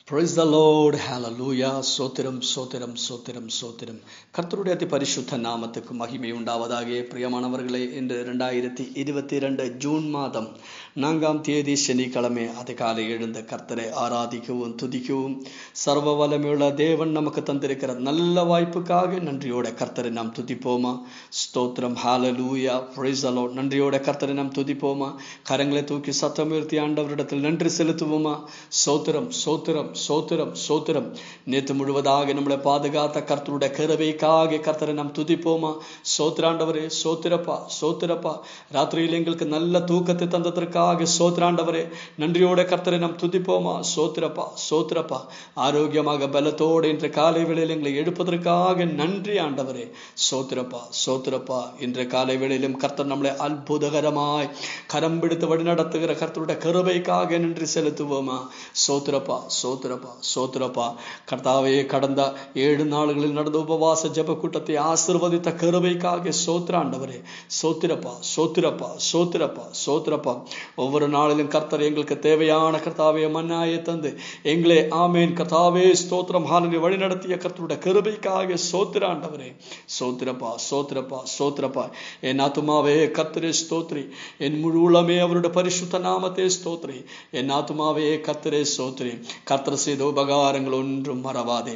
Praise the Lord. Hallelujah. சோத்திரம் சோத்திரம் சோத்திரம் சோத்திரம் கர்த்தருடைய அதி பரிசுத்த நாமத்துக்கு மகிமை உண்டாவதாக பிரியமானவர்களே இன்று இரண்டாயிரத்தி இருபத்தி இரண்டு ஜூன் மாதம் நான்காம் தேதி சனிக்கிழமை அதிகாலை எழுந்த கர்த்தரை ஆராதிக்கவும் துதிக்கவும் சர்வ வல்லமையுள்ள தேவன் நமக்கு தந்திருக்கிற நல்ல வாய்ப்புக்காக நன்றியோட கர்த்தரை நாம் துதிப்போமா ஸ்தோத்திரம் ஹாலலூயா பிரைசலோ நன்றியோட கர்த்தரை நாம் துதிப்போமா கரங்களை தூக்கி சத்தம் உயர்த்தி ஆண்டவரிடத்தில் நன்றி செலுத்துவோமா சோத்திரம் சோத்திரம் சோத்திரம் சோத்திரம் நேற்று முழுவதாக நம்மளை பாதுகாத்த கர்த்தருடைய கருவைக்காக கர்த்தரை நாம் துதிப்போமா சோத்திராண்டவரே சோத்திரப்பா சோத்திரப்பா ராத்திரியில் எங்களுக்கு நல்ல தூக்கத்தை தந்ததற்காக சோத்திராண்டவரே நன்றியோட கர்த்தரை நாம் துதிப்போமா சோத்திரப்பா சோத்திரப்பா ஆரோக்கியமாக பலத்தோடு இன்று காலை வேளையில் எங்களை எழுப்பதற்காக நன்றி ஆண்டவரே சோத்திரப்பா சோத்திரப்பா இன்று காலை வேளையிலும் கர்த்தர் நம்மளை அற்புதகரமாய் கரம் பிடித்து வழிநடத்துகிற கர்த்தருடைய கருவைக்காக நன்றி செலுத்துவோமா சோத்திரப்பா சோத்திரப்பா சோத்திரப்பா கர்த்தாவே கடந்த ஏழு நாடுகளில் நடந்த உபவாச ஜப கூட்டத்தை ஆசிர்வதித்த கருவைக்காக சோத்திராண்டவரே சோத்திரப்பா சோத்திரப்பா சோத்திரப்பா சோத்திரப்பா ஒவ்வொரு நாளிலும் கர்த்தர் எங்களுக்கு தேவையான கர்த்தாவே மன்னாயை தந்து எங்களே ஆமேன் கர்த்தாவே ஸ்தோத்திரம் ஹாலினை வழி நடத்திய கர்த்தருடைய கருவைக்காக சோத்திராண்டவரே சோத்திரப்பா சோத்திரப்பா சோத்திரப்பா என் ஆத்துமாவே கர்த்தரே ஸ்தோத்ரி என் முழு உளமே அவருடைய பரிசுத்த நாமத்தே ஸ்தோத்ரி என் ஆத்துமாவே கர்த்தரே ஸ்தோத்ரி கர்த்தர் செய்த உபகாரங்கள் ஒன்றும் மறவாதே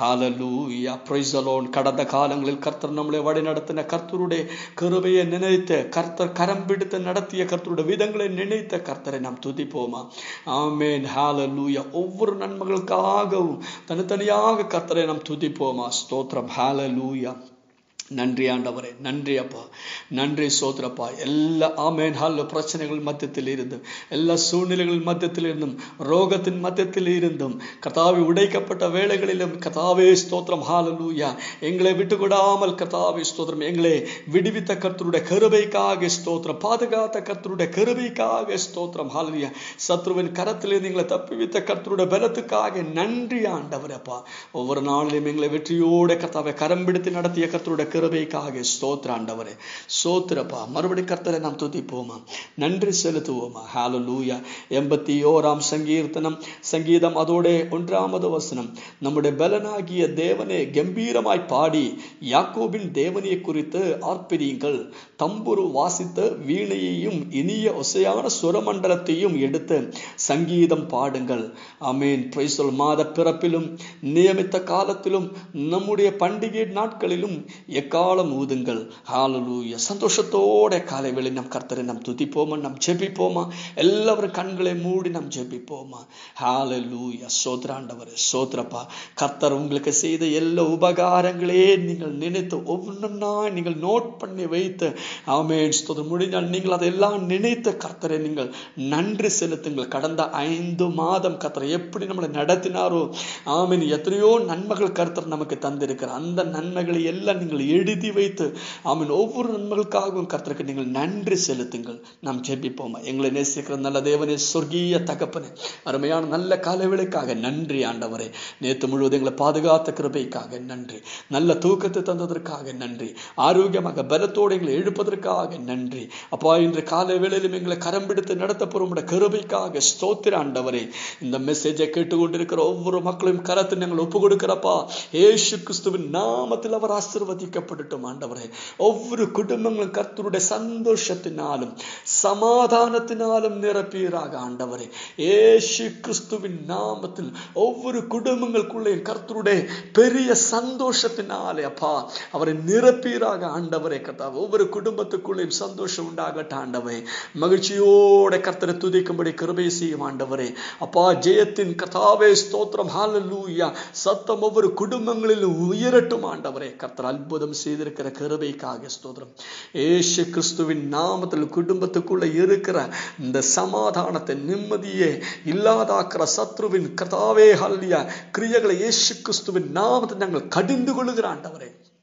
ஹாலலூயா பிரைசலோன் கடந்த காலங்களில் கர்த்தர் நம்மளை வழி நடத்தின கர்த்தருடைய கருவையை நினைத்த கர்த்தர் கரம் பிடித்து நடத்திய கர்த்தருடைய விதங்களை நினைத்த கர்த்தரை நாம் துதிப்போமா ஆமேன் ஹாலலூயா ஒவ்வொரு நன்மைகளுக்காகவும் தனித்தனியாக கர்த்தரை நாம் துதிப்போமா ஸ்தோத்திரம் ஹாலலூயா நன்றி ஆண்டவரே நன்றி அப்பா நன்றி சோதரப்பா எல்லா ஆமேன் ஹால பிரச்சனைகள் மத்தியத்தில் இருந்தும் எல்லா சூழ்நிலைகள் மத்தியத்தில் இருந்தும் ரோகத்தின் மத்தியத்தில் இருந்தும் கதாவை உடைக்கப்பட்ட வேலைகளிலும் கதாவே ஸ்தோத்திரம் ஹாலலூயா எங்களை விட்டுவிடாமல் கதாவே ஸ்தோத்திரம் எங்களை விடுவித்த கர்த்தருடைய கருவைக்காக ஸ்தோத்திரம் பாதுகாத்த கர்த்தருடைய கருவைக்காக ஸ்தோத்திரம் ஹாலலூயா சத்ருவின் கரத்திலிருந்து எங்களை தப்பிவித்த கர்த்தருடைய பலத்துக்காக நன்றி ஆண்டவரப்பா ஒவ்வொரு நாளிலும் எங்களை வெற்றியோட கர்த்தாவை கரம் பிடித்து நடத்திய கர்த்தருடைய கிருபைக்காக ஸ்தோத்திர ஆண்டவரே சோத்திரப்பா மறுபடி கர்த்தரை நாம் துதிப்போமா நன்றி செலுத்துவோமா ஹாலு லூயா எண்பத்தி ஓராம் சங்கீர்த்தனம் சங்கீதம் அதோட ஒன்றாமது வசனம் நம்முடைய பலனாகிய தேவனே கம்பீரமாய் பாடி யாக்கோபின் தேவனையை குறித்து ஆர்ப்பரியுங்கள் தம்புரு வாசித்த வீணையையும் இனிய ஒசையான சுரமண்டலத்தையும் எடுத்து சங்கீதம் பாடுங்கள் அமீன் பிரைசொல் மாத பிறப்பிலும் நியமித்த காலத்திலும் நம்முடைய பண்டிகை நாட்களிலும் எக்காலம் ஊதுங்கள் ஹாலலூய சந்தோஷத்தோட காலை வேளை நம் கர்த்தரை நம் துதிப்போமா நம் ஜெபிப்போமா எல்லாரும் கண்களை மூடி நம் ஜெபிப்போமா ஹாலலூய சோத்ராண்டவர் சோத்ரப்பா கர்த்தர் உங்களுக்கு செய்த எல்லா உபகாரங்களே நீங்கள் நினைத்து ஒவ்வொன்றா நீங்கள் நோட் பண்ணி வைத்து ஆமேன் ஸ்தோத்திரம் முடிஞ்சால் நீங்கள் அதெல்லாம் நினைத்த கர்த்தரை நீங்கள் நன்றி செலுத்துங்கள் கடந்த ஐந்து மாதம் கர்த்தரை எப்படி நம்மளை நடத்தினாரோ ஆமீன் எத்தனையோ நன்மைகள் கர்த்தர் நமக்கு தந்திருக்கிறார் அந்த நன்மைகளை எல்லாம் நீங்கள் எழுதி வைத்து ஆமீன் ஒவ்வொரு நன்மைகளுக்காகவும் கர்த்தருக்கு நீங்கள் நன்றி செலுத்துங்கள் நாம் ஜெபிப்போமா எங்களை நேசிக்கிற நல்ல தேவனே சொர்க்கீய தகப்பனே அருமையான நல்ல காலவேளைக்காக நன்றி ஆண்டவரே நேற்று முழுவதும் எங்களை பாதுகாத்த கிருபைக்காக நன்றி நல்ல தூக்கத்தை தந்ததற்காக நன்றி ஆரோக்கியமாக பலத்தோடு எங்களை எழுப்பதற்காக நன்றி அப்பா இன்று காலை வேளையிலும் எங்களை கரம் பிடித்து நடத்த போறோம் கருபைக்காக ஸ்தோத்திர ஆண்டவரே இந்த மெசேஜை கேட்டுக்கொண்டிருக்கிற ஒவ்வொரு மக்களையும் கரத்தை நாங்கள் ஒப்பு கொடுக்கிறப்பா ஏசு கிறிஸ்துவின் நாமத்தில் அவர் ஆசிர்வதிக்கப்படட்டும் ஆண்டவரே ஒவ்வொரு குடும்பங்களும் கர்த்தருடைய சந்தோஷத்தினாலும் சமாதானத்தினாலும் நிரப்பீராக ஆண்டவரே ஏசு கிறிஸ்துவின் நாமத்தில் ஒவ்வொரு குடும்பங்களுக்குள்ளே கர்த்தருடைய பெரிய சந்தோஷத்தினாலே அப்பா அவரை நிரப்பீராக ஆண்டவரே கர்த்தா ஒவ்வொரு குடும்பத்துக்குள்ளேயும் சந்தோஷம் உண்டாகட்ட ஆண்டவரே மகிழ்ச்சியோட கர்த்தரை துதிக்கும்படி கிருபை செய்யும் ஆண்டவரே அப்பா ஜெயத்தின் கர்த்தாவே ஸ்தோத்திரம் ஹாலலூயா சத்தம் ஒவ்வொரு குடும்பங்களிலும் உயரட்டும் ஆண்டவரே கர்த்தர் அற்புதம் செய்திருக்கிற கிருபைக்காக ஸ்தோத்திரம் ஏசு கிறிஸ்துவின் நாமத்தில் குடும்பத்துக்குள்ள இருக்கிற இந்த சமாதானத்தை நிம்மதியே இல்லாதாக்குற சத்ருவின் கர்த்தாவே ஹல்லியா கிரியைகளை ஏசு கிறிஸ்துவின் நாமத்தை நாங்கள் கடிந்து கொள்ளுகிற ஆண்டவரே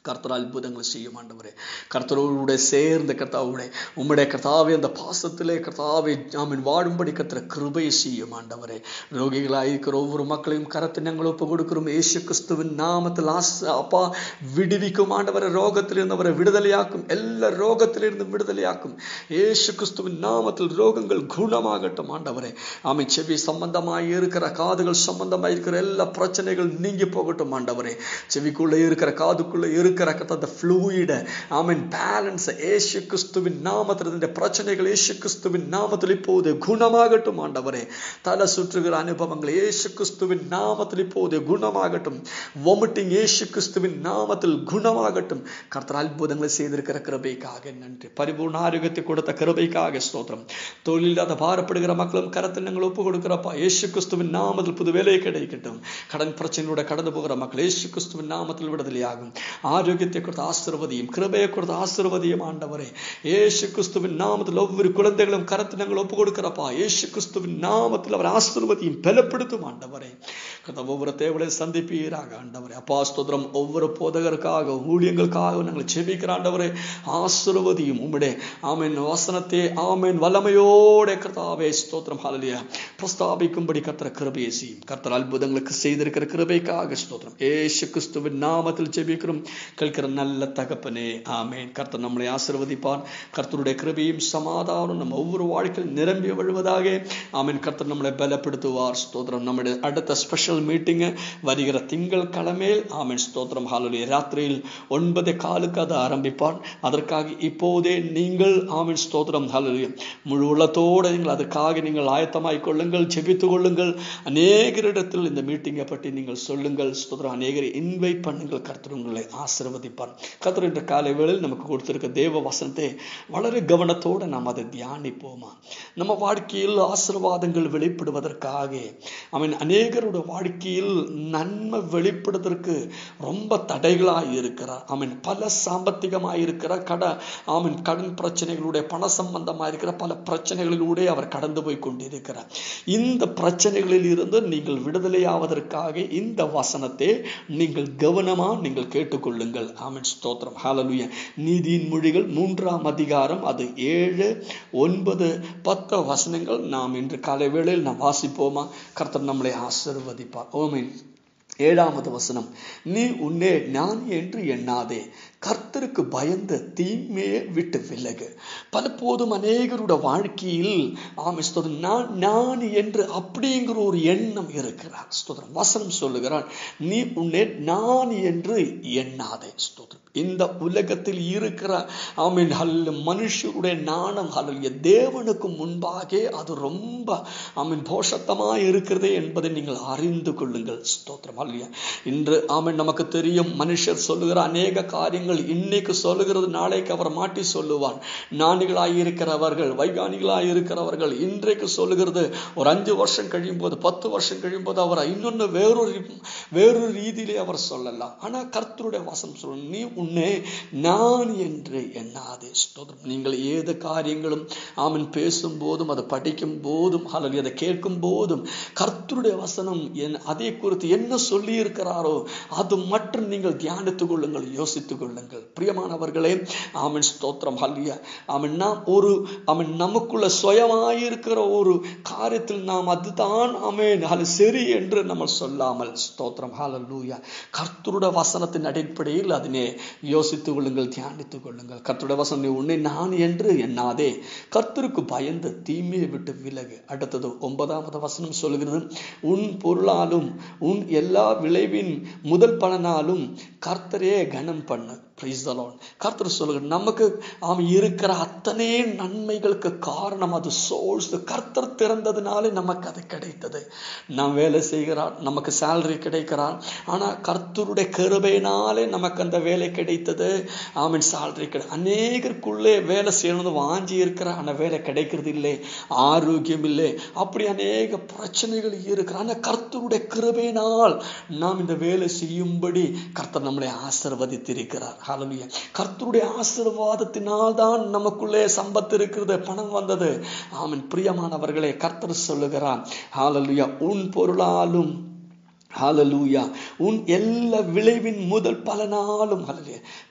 கர்த்தர் அற்புதங்களை செய்யும் ஆண்டவரே கர்த்தரோடு சேர்ந்த கர்த்தாவுடைய உம்முடைய கர்த்தாவே அந்த பாசத்திலே கர்த்தாவே ஆமீன் வாழும்படி கர்த்தர் கிருபையை செய்யும் ஆண்டவரே ரோகிகளாக இருக்கிற ஒவ்வொரு மக்களையும் கரத்தை நாங்கள் ஒப்பு கொடுக்கிறோம் ஏசு கிறிஸ்துவின் நாமத்தில் ஆச அப்பா விடுவிக்கும் ஆண்டவரை ரோகத்திலிருந்து அவரை விடுதலையாக்கும் எல்லா ரோகத்திலிருந்து விடுதலையாக்கும் ஏசு கிறிஸ்துவின் நாமத்தில் ரோகங்கள் குணமாகட்டும் ஆண்டவரே ஆமை செவி சம்பந்தமாய் இருக்கிற காதுகள் சம்பந்தமாய் இருக்கிற எல்லா பிரச்சனைகள் நீங்கி போகட்டும் ஆண்டவரே செவிக்குள்ளே இருக்கிற காதுக்குள்ளே இருக்கிற அந்த ஃப்ளூயிட ஆமீன் பேலன்ஸ் ஏசு கிறிஸ்துவின் நாமத்தில் இந்த பிரச்சனைகள் ஏசு கிறிஸ்துவின் நாமத்தில் இப்போது குணமாகட்டும் ஆண்டவரே தலை சுற்றுகிற அனுபவங்கள் ஏசு கிறிஸ்துவின் நாமத்தில் இப்போது குணமாகட்டும் வொமிட்டிங் ஏசு கிறிஸ்துவின் நாமத்தில் குணமாகட்டும் கர்த்தர் அற்புதங்களை செய்திருக்கிற கிருபைக்காக நன்றி பரிபூர்ண ஆரோக்கியத்தை கொடுத்த கிருபைக்காக ஸ்தோத்திரம் தொழிலில்லாத பாரப்படுகிற மக்களும் கரத்தில் நாங்கள் ஒப்பு கொடுக்கிறப்பா ஏசு கிறிஸ்துவின் நாமத்தில் புது வேலை கிடைக்கட்டும் கடன் பிரச்சனையோட கடந்து போகிற மக்கள் ஏசு கிறிஸ்துவின் நாமத்தில் விடுதலையாகும் ஆரோக்கியத்தை கொடுத்த ஆசிர்வதியும் கிருபையை கொடுத்த ஆசிர்வதியும் ஆண்டவரே ஏசு கிறிஸ்துவின் நாமத்தில் ஒவ்வொரு குழந்தைகளும் கரத்தில் நாங்கள் ஒப்பு கொடுக்கிறப்பா ஏசு கிறிஸ்துவின் நாமத்தில் அவர் ஆசிர்வதியும் பலப்படுத்தும் ஆண்டவரே கர்த்தர் ஒவ்வொரு தேவலை சந்திப்பீராக ஆண்டவரே அப்பா ஸ்தோத்திரம் ஒவ்வொரு போதகருக்காக ஊழியங்களுக்காக நாங்கள் செபிக்கிற ஆண்டவரே ஆசிர்வதியும் உம்முடைய ஆமேன் வசனத்தை ஆமேன் வல்லமையோட கர்த்தாவே ஸ்தோத்திரம் ஹalleluya பிரஸ்தாபிக்கும்படி கர்த்தர் கிருபையை செய்யும் கர்த்தர் அற்புதங்களுக்கு செய்திருக்கிற கிருபைக்காக ஸ்தோத்திரம் ஏசு கிறிஸ்துவின் நாமத்தில் ஜெபிக்கிறோம் கேட்கிற நல்ல தகப்பனே ஆமேன் கர்த்தர் நம்மளை ஆசிர்வதிப்பார் கர்த்தருடைய கிருபையும் சமாதானம் நம்ம ஒவ்வொரு வாழ்க்கையில் நிரம்பி வழுவதாக ஆமேன் கர்த்தர் நம்மளை பலப்படுத்துவார் ஸ்தோத்திரம் நம்முடைய அடுத்த ஸ்பெஷல் மீட்டிங்கு வருகிற திங்கள் கிழமையில் ஆமேன் ஸ்தோத்திரம் ஹாலுடைய ராத்திரியில் ஒன்பது காலுக்கு அதை ஆரம்பிப்பார் அதற்காக இப்போதே நீங்கள் ஆமேன் ஸ்தோத்திரம் ஹாலுடைய முழு உள்ளத்தோடு நீங்கள் அதற்காக நீங்கள் ஆயத்தமாய் கொள்ளுங்கள் செபித்துக் கொள்ளுங்கள் அநேகரிடத்தில் இந்த மீட்டிங்கை பற்றி நீங்கள் சொல்லுங்கள் ஸ்தோத்திரம் அநேகரை இன்வைட் பண்ணுங்கள் கர்த்தர் உங்களை ஆசிர்வதிப்பார் கர்த்தர் என்ற காலை வேளையில் நமக்கு கொடுத்திருக்க தேவ வசனத்தை വളരെ கவனத்தோடு நாம் அதை தியானிப்போமா நம்ம வாழ்க்கையில் ஆசீர்வாதங்கள் வெளிப்படுவதற்காக அவன் அநேகருடைய வாழ்க்கையில் நன்மை வெளிப்படுவதற்கு ரொம்ப தடைகளாக இருக்கிறார் அவன் பல சாம்பத்திகமாக இருக்கிற கட அவன் கடன் பிரச்சனைகளுடைய பண சம்பந்தமாக இருக்கிற பல பிரச்சனைகளிலூടെ அவர் கடந்து போய் கொண்டிருக்கிறார் இந்த பிரச்சனைகளில் இருந்து நீங்கள் விடுதலையாவதற்காக இந்த வசனத்தை நீங்கள் கவனமா நீங்கள் கேட்டுக்கொள்ளுங்கள் ஆமன் ஸ்தோத்திரம் ஹalleluya நீதியின் மொழிகள் மூன்றாம் அதிகாரம் அது ஏழு ஒன்பது பத்து வசனங்கள் நாம் இன்று காலை வேளையில் நாம் வாசிப்போமா கர்த்தர் நம்மளை ஆசிர்வதிப்பார் ஓமேன் ஏழாவது வசனம் நீ உன்னே நான் என்று எண்ணாதே கர்த்தருக்கு பயந்த தீமையை விட்டு விலகு பலபோதும் அநேகருடைய வாழ்க்கையில் ஆமை ஸ்தோத்திரம் நான் நான் என்று அப்படிங்கிற ஒரு எண்ணம் இருக்கிறார் ஸ்தோத்திரம் வசனம் சொல்லுகிறான் நீ உன்னே நான் என்று எண்ணாதே ஸ்தோத்திரம் இந்த உலகத்தில் இருக்கிற ஆமீன் ஹல்ல மனுஷருடைய நாணம் ஹல்ல தேவனுக்கு முன்பாக அது ரொம்ப ஆமீன் போஷத்தமாக இருக்கிறது என்பதை நீங்கள் அறிந்து கொள்ளுங்கள் ஸ்தோத்திரம் அல்லையா இன்று ஆமீன் நமக்கு தெரியும் மனுஷர் சொல்லுகிற அநேக காரியங்கள் இன்னைக்கு சொல்லுகிறது நாளைக்கு அவர் மாட்டி சொல்லுவார் ஞானிகளாய் இருக்கிறவர்கள் வைகானிகளாய் இருக்கிறவர்கள் இன்றைக்கு சொல்லுகிறது ஒரு அஞ்சு வருஷம் கழியும் போது பத்து வருஷம் கழியும் போது அவர் இன்னொன்னு வேறொரு வேறொரு ரீதியிலே அவர் சொல்லலாம் ஆனா கர்த்தருடைய வாசம் சொல்லணும் நீ உன்னை நான் என்று எண்ணாதே ஸ்தோத்திரம் நீங்கள் ஏது காரியங்களும் ஆமன் பேசும் போதும் அதை படிக்கும் போதும் அல்லது அதை கேட்கும் போதும் கர்த்தருடைய வசனம் என் அதை குறித்து என்ன சொல்லி இருக்கிறாரோ அது மட்டும் நீங்கள் தியானித்துக் கொள்ளுங்கள் யோசித்துக் கொள்ளுங்கள் பிரியமானவர்களே ஆமன் ஸ்தோத்திரம் ஹல்லியா அவன் நாம் ஒரு அவன் நமக்குள்ள சுயமாயிருக்கிற ஒரு காரியத்தில் நாம் அதுதான் ஆமேன் அது சரி என்று நம்ம சொல்லாமல் ஸ்தோத்திரம் ஹalleluya கர்த்தருடைய வசனத்தின் அடிப்படையில் அதனை யோசித்துக் கொள்ளுங்கள் தியானித்துக் கொள்ளுங்கள் கர்த்தருடைய வசனம் நீ உன்னை நான் என்று எண்ணாதே கர்த்தருக்கு பயந்து தீமையை விட்டு விலகு அடுத்தது ஒன்பதாவது வசனம் சொல்கிறது உன் பொருளாலும் உன் எல்லா விளைவின் முதல் பலனாலும் கர்த்தரே கனம் பண்ணு கர்த்தர் சொல்லுங்க நமக்கு அவன் இருக்கிற அத்தனை நன்மைகளுக்கு காரணம் அது சோர்ஸ் கர்த்தர் திறந்ததுனாலே நமக்கு அது கிடைத்தது நாம் வேலை செய்கிறார் நமக்கு சேலரி கிடைக்கிறார் ஆனா கர்த்தருடைய கருபையினாலே நமக்கு அந்த வேலை கிடைத்தது ஆமீன் சேலரி கிடை அநேகருக்குள்ளே வேலை செய்யணும் வாஞ்சி இருக்கிற ஆனா வேலை கிடைக்கிறது இல்லை ஆரோக்கியம் இல்லை அப்படி அநேக பிரச்சனைகள் இருக்கிற ஆனா கர்த்தருடைய கிருபையினால் நாம் இந்த வேலை செய்யும்படி கர்த்தர் நம்மளை ஆசிர்வதித்திருக்கிறார் ஹalleluya கர்த்தருடைய ஆசீர்வாதத்தினால் தான் நமக்குள்ளே சம்பத்து இருக்கிறது பணம் வந்தது ஆமன் பிரியமானவர்களே கர்த்தர் சொல்லுகிறார் ஹalleluya உன் பொருளாலும் ஹalleluya உன் எல்லா விளைவின் முதல் பலனாலும் ஹalleluya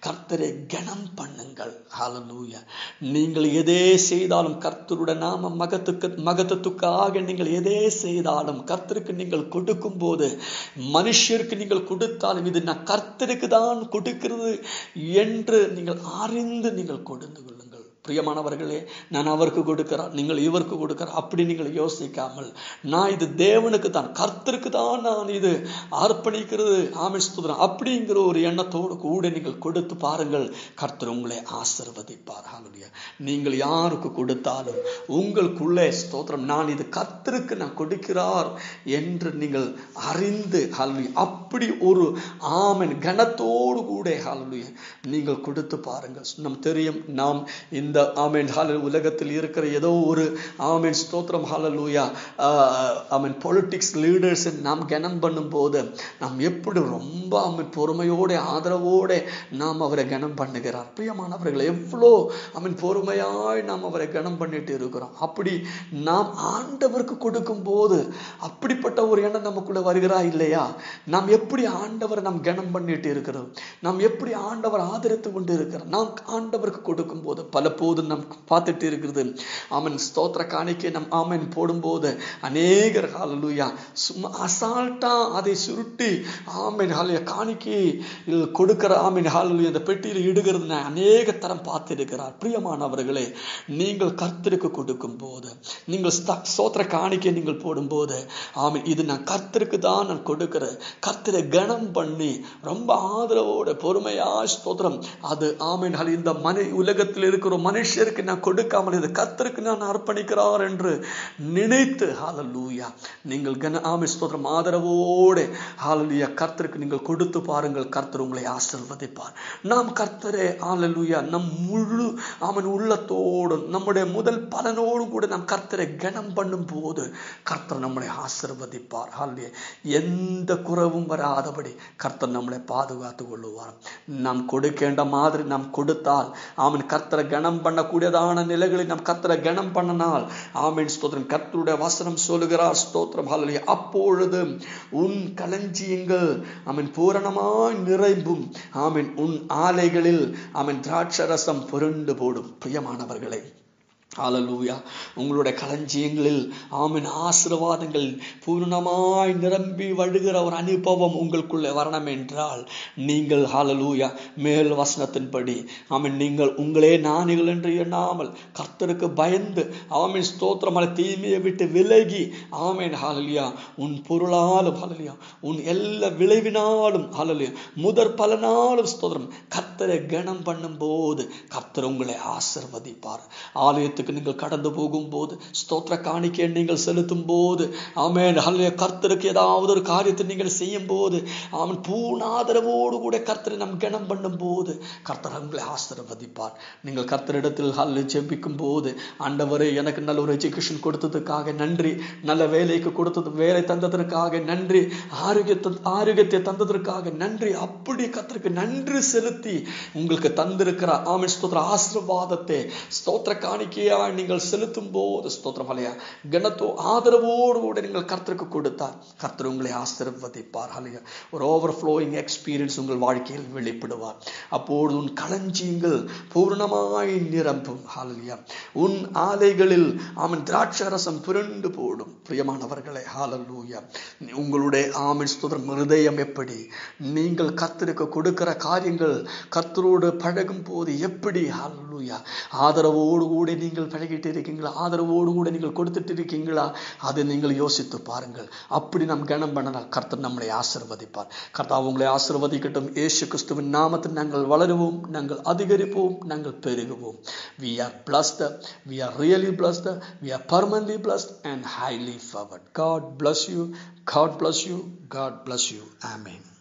கர்த்தரை கனம் பண்ணுங்கள் ஹalleluya நீங்கள் எதே செய்தாலும் கர்த்தருடைய நாம மகத்துக்கு மகத்துவத்துக்காக நீங்கள் எதே செய்தாலும் கர்த்தருக்கு நீங்கள் கொடுக்கும் போது மனுஷருக்கு நீங்கள் கொடுத்தாலும் இது நான் கர்த்தருக்கு தான் கொடுக்கிறது என்று நீங்கள் அறிந்து நீங்கள் கொடுத்து கொள்ளுங்கள் பிரியமானவர்களே நான் அவருக்கு கொடுக்கிறேன் நீங்கள் இவருக்கு கொடுக்கிறேன் அப்படி நீங்கள் யோசிக்காமல் நான் இது தேவனுக்கு தான் கர்த்தருக்கு தான் நான் இது அர்ப்பணிக்கிறது ஆமிஸ்துதரம் அப்படிங்கிற ஒரு எண்ணத்தோடு கூட நீங்கள் கொடுத்து பாருங்கள் கர்த்தர் உங்களை ஆசிர்வதிப்பார் ஹalleluya நீங்கள் யாருக்கு கொடுத்தாலும் உங்களுக்குள்ளே ஸ்தோத்திரம் நான் இது கர்த்தருக்கு நான் கொடுக்கிறார் என்று நீங்கள் அறிந்து ஹalleluya அப்படி ஒரு ஆமென் கனத்தோடு கூட ஹalleluya நீங்கள் கொடுத்து பாருங்கள் நம் தெரியும் நாம் இந்த ஆமென் ஹால உலகத்தில் இருக்கிற ஏதோ ஒரு ஆமென் ஸ்தோத்திரம் ஹalleluya ஆமென் பொலிட்டிக்ஸ் லீடர்ஸ் நாம் கனம் பண்ணும்போது நாம் எப்படி ரொம்ப ஆமென் பொறுமையோட ஆதரவோட நாம் அவரை கனம் பண்ணுகிறார் பிரியமானவர்கள் எவ்வளோ ஆமென் பொறுமையாய் நாம் அவரை கனம் பண்ணிட்டு இருக்கிறோம் அப்படி நாம் ஆண்டவருக்கு கொடுக்கும் போது அப்படிப்பட்ட ஒரு எண்ணம் நமக்குள்ள வருகிறா இல்லையா நாம் எப்படி ஆண்டவரை நாம் கனம் பண்ணிட்டு இருக்கிறோம் நாம் எப்படி ஆண்டவர் ஆதரித்து கொண்டு இருக்கிறோம் நாம் ஆண்டவருக்கு கொடுக்கும் போது பல போது நாம் பார்த்துட்டு இருக்கிறது ஆமன் ஸ்தோத்திர காணிக்கை நம் ஆமன் போடும்போது அநேகர் ஹalleluya சும்மா அசால்ட்டா அதை சுருட்டி ஆமன் ஹalleluya காணிக்கை கொடுக்கிற ஆமன் ஹalleluya அந்த பெட்டியில் இடுகிறது நான் அநேக தரம் பார்த்திருக்கிறார் பிரியமானவர்களே நீங்கள் கர்த்தருக்கு கொடுக்கும் போது நீங்கள் ஸ்த- ஸ்தோத்திர காணிக்கை நீங்கள் போடும்போது ஆமன் இது நான் கர்த்தருக்கு தான் நான் கொடுக்கிறேன் கர்த்தரை கனம் பண்ணி ரொம்ப ஆதரவோட பொறுமையா ஸ்தோத்திரம் அது ஆமீன் ஹல் இந்த மனி உலகத்தில் இருக்கிற மனுஷருக்கு நான் கொடுக்காமல் இது கர்த்தருக்கு நான் அர்ப்பணிக்கிறார் என்று நினைத்து ஹalleluya நீங்கள் கன ஆமீன் ஸ்தோத்திரம் ஆதரவோடு ஹalleluya கர்த்தருக்கு நீங்கள் கொடுத்து பாருங்கள் கர்த்தர் உங்களை ஆசீர்வதிப்பார் நாம் கர்த்தரே ஹalleluya நம் முழு அவன் உள்ளத்தோடு நம்முடைய முதல் பலனோடு கூட நாம் கர்த்தரை கனம் பண்ணும் போது கர்த்தர் நம்மளை ஆசீர்வதிப்பார் ஹalleluya எந்த குறவும் வராதபடி கர்த்தர் நம்மளை பாதுகாத்து கொள்ளுவார் நாம் கொடுக்கின்ற மாதிரி நாம் கொடுத்தால் ஆமீன் கர்த்தரை கனம் பண்ணக்கூடியதான நிலைகளை நாம் கர்த்தரை கனம் பண்ணினால் ஆமீன் ஸ்தோத்திரம் கர்த்தருடைய வசனம் சொல்லுகிறார் ஸ்தோத்திரம் ஹalleluya அப்பொழுது உன் களஞ்சியங்கள் ஆமீன் பூரணமாய் நிறைம்பும் ஆமீன் உன் ஆலைகளில் ஆமீன் திராட்சரசம் புரண்டு போடும் பிரியமானவர்களே ஹalleluya உங்களுடைய களஞ்சியங்களில் ஆமென் ஆசீர்வாதங்கள் பூர்ணமாய் நிரம்பி வழுகிற ஒரு அனுபவம் உங்களுக்குள்ளே வரணும் என்றால் நீங்கள் ஹalleluya மேல் வசனத்தின்படி ஆமென் நீங்கள் உங்களே ஞானிகள் என்று எண்ணாமல் கர்த்தருக்கு பயந்து ஆமென் ஸ்தோத்திரம் அல்ல தீமையை விட்டு விலகி ஆமென் ஹalleluya உன் பொருளாலும் ஹalleluya உன் எல்லா விளைவினாலும் ஹalleluya முதற் பலனாலும் ஸ்தோத்திரம் கர்த்தரை கனம் பண்ணும்போது கர்த்தர் உங்களை ஆசிர்வதிப்பார் ஆலயத்துக்கு நீங்கள் கடந்து போகும்போது ஸ்தோத்திர காணிக்கை நீங்கள் செலுத்தும் போது ஆமென் ஹல்லேலூயா கர்த்தருக்கு ஏதாவது ஒரு காரியத்தை நீங்கள் செய்யும் போது அவன் பூர்ணாதரவோடு கூட கர்த்தரை நம் கனம் பண்ணும் போது கர்த்தர் உங்களை ஆசீர்வதிப்பார் நீங்கள் கர்த்தரிடத்தில் ஹல்ல ஜெபிக்கும் போது ஆண்டவரே எனக்கு நல்ல ஒரு எஜுகேஷன் கொடுத்ததுக்காக நன்றி நல்ல வேலைக்கு கொடுத்தது வேலை தந்ததற்காக நன்றி ஆரோக்கியத்தை ஆரோக்கியத்தை தந்ததற்காக நன்றி அப்படி கர்த்தருக்கு நன்றி செலுத்தி உங்களுக்கு தந்திருக்கிற ஆமென் ஸ்தோத்திர ஆசீர்வாதத்தை ஸ்தோத்திர காணிக்கையா நீங்கள் செலுத்தும் போது ஸ்தோத்திரம் ஹலையா கனத்தோ ஆதரவோடு கூட நீங்கள் கர்த்தருக்கு கொடுத்தார் கர்த்தர் உங்களை ஆசீர்வதிப்பார் ஹலையா ஒரு ஓவர் ஃப்ளோயிங் எக்ஸ்பீரியன்ஸ் உங்கள் வாழ்க்கையில் வெளிப்படுவார் அப்போது உன் களஞ்சியங்கள் பூர்ணமாய் நிரம்பும் ஹalleluya உன் ஆலைகளில் அவன் திராட்சரசம் புரண்டு போடும் பிரியமானவர்களே ஹalleluya உங்களுடைய ஆமென் ஸ்தோத்திரம் இருதயம் எப்படி நீங்கள் கர்த்தருக்கு கொடுக்கிற காரியங்கள் கர்த்தரோடு பழகும் போது எப்படி ஹalleluya ஆதரவோடு கூட நீங்கள் பழகிட்டு இருக்கீங்களா ஆதரவோடு கூட நீங்கள் கொடுத்துட்டு இருக்கீங்களா அதை நீங்கள் யோசித்து பாருங்கள் அப்படி நாம் கனம் பண்ணனால் கர்த்தர் நம்மளை ஆசிர்வதிப்பார் கர்த்தா உங்களை ஆசிர்வதிக்கட்டும் இயேசு கிறிஸ்துவின் நாமத்தில் நாங்கள் வளருவோம் நாங்கள் அதிகரிப்போம் நாங்கள் பெருகுவோம் we are blessed we are really blessed we are permanently blessed and highly favored god bless you god bless you god bless you amen